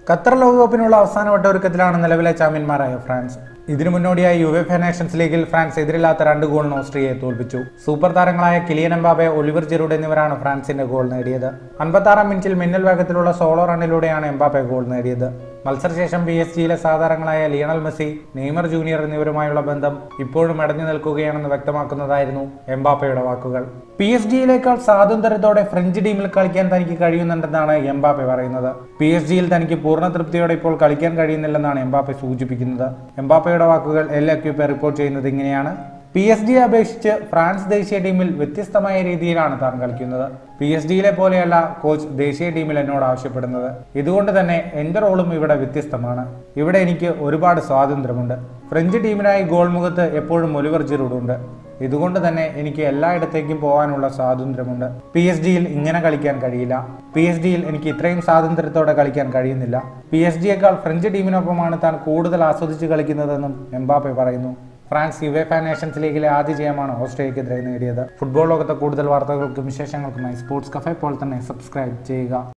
Qatar ലോകകപ്പിനുള്ള അവസാന വട്ടൊരുക്കത്തിലാണ് നിലവിലെ ചാമ്പ്യന്മാരായ ഫ്രാൻസ് ഇതിനു മുന്നോടിയായി യുവേഫ നേഷൻസ് ലീഗിൽ ഫ്രാൻസ് എതിരില്ലാത്ത രണ്ട് ഗോളിന് ഓസ്ട്രിയയെ തോൽപ്പിച്ചു സൂപ്പർ താരങ്ങളായ കിലിയൻ എംബാബെ ഒലിവർ ജിറൂഡ് എന്നിവരാണ് ഫ്രാൻസിന്റെ ഗോൾ നേടിയത് അൻപത്താറാം മിനിറ്റിൽ മിന്നൽ വേഗത്തിലുള്ള സോളോ റണ്ണിലൂടെയാണ് എംബാബെ ഗോൾ നേടിയത് മത്സരശേഷം പി എസ് ജിയിലെ സാധാരണങ്ങളായ ലിയണൽ മെസ്സി നെയ്മർ ജൂനിയർ എന്നിവരുമായുള്ള ബന്ധം ഇപ്പോഴും അടഞ്ഞു നിൽക്കുകയാണെന്ന് വ്യക്തമാക്കുന്നതായിരുന്നു എംബാപ്പയുടെ വാക്കുകൾ പി എസ് ജിയിലേക്കാൾ സ്വാതന്ത്ര്യത്തോടെ ഫ്രഞ്ച് ടീമിൽ കളിക്കാൻ തനിക്ക് കഴിയുന്നുണ്ടെന്നാണ് എംബാപ്പെ പറയുന്നത് പി എസ് ജിയിൽ തനിക്ക് പൂർണ്ണ തൃപ്തിയോടെ ഇപ്പോൾ കളിക്കാൻ കഴിയുന്നില്ലെന്നാണ് എംബാപ്പെ സൂചിപ്പിക്കുന്നത് എംബാപ്പയുടെ വാക്കുകൾ എൽ എക്യൂപ്പെ റിപ്പോർട്ട് ചെയ്യുന്നത് ഇങ്ങനെയാണ് പി എസ് ഡിയെ അപേക്ഷിച്ച് ഫ്രാൻസ് ദേശീയ ടീമിൽ വ്യത്യസ്തമായ രീതിയിലാണ് താൻ കളിക്കുന്നത് പി എസ് ഡിയിലെ പോലെയല്ല കോച്ച് ദേശീയ ടീമിൽ എന്നോട് ആവശ്യപ്പെടുന്നത് ഇതുകൊണ്ട് തന്നെ എൻ്റെ റോളും ഇവിടെ വ്യത്യസ്തമാണ് ഇവിടെ എനിക്ക് ഒരുപാട് സ്വാതന്ത്ര്യമുണ്ട് ഫ്രഞ്ച് ടീമിനായി ഗോൾ മുഖത്ത് എപ്പോഴും ഒലിവർ ജിറൂഡുണ്ട് ഇതുകൊണ്ട് തന്നെ എനിക്ക് എല്ലായിടത്തേക്കും പോകാനുള്ള സ്വാതന്ത്ര്യമുണ്ട് പി എസ് ഡിയിൽ ഇങ്ങനെ കളിക്കാൻ കഴിയില്ല പി എസ് ഡിയിൽ എനിക്ക് ഇത്രയും സ്വാതന്ത്ര്യത്തോടെ കളിക്കാൻ കഴിയുന്നില്ല പി എസ് ഡിയേക്കാൾ ഫ്രഞ്ച് ടീമിനൊപ്പമാണ് താൻ കൂടുതൽ ആസ്വദിച്ച് കളിക്കുന്നതെന്നും എംബാപ്പെ പറയുന്നു ഫ്രാൻസ് യുവേഫ നേഷൻസ് ലീഗിലെ ആദ്യ ജയമാണ് ഓസ്ട്രേലിയക്കെതിരെ നേടിയത് ഫുട്ബോൾ ലോകത്തെ കൂടുതൽ വാർത്തകൾക്കും വിശേഷങ്ങൾക്കുമായി സ്പോർട്സ് കഫേ പോലെ തന്നെ സബ്സ്ക്രൈബ് ചെയ്യുക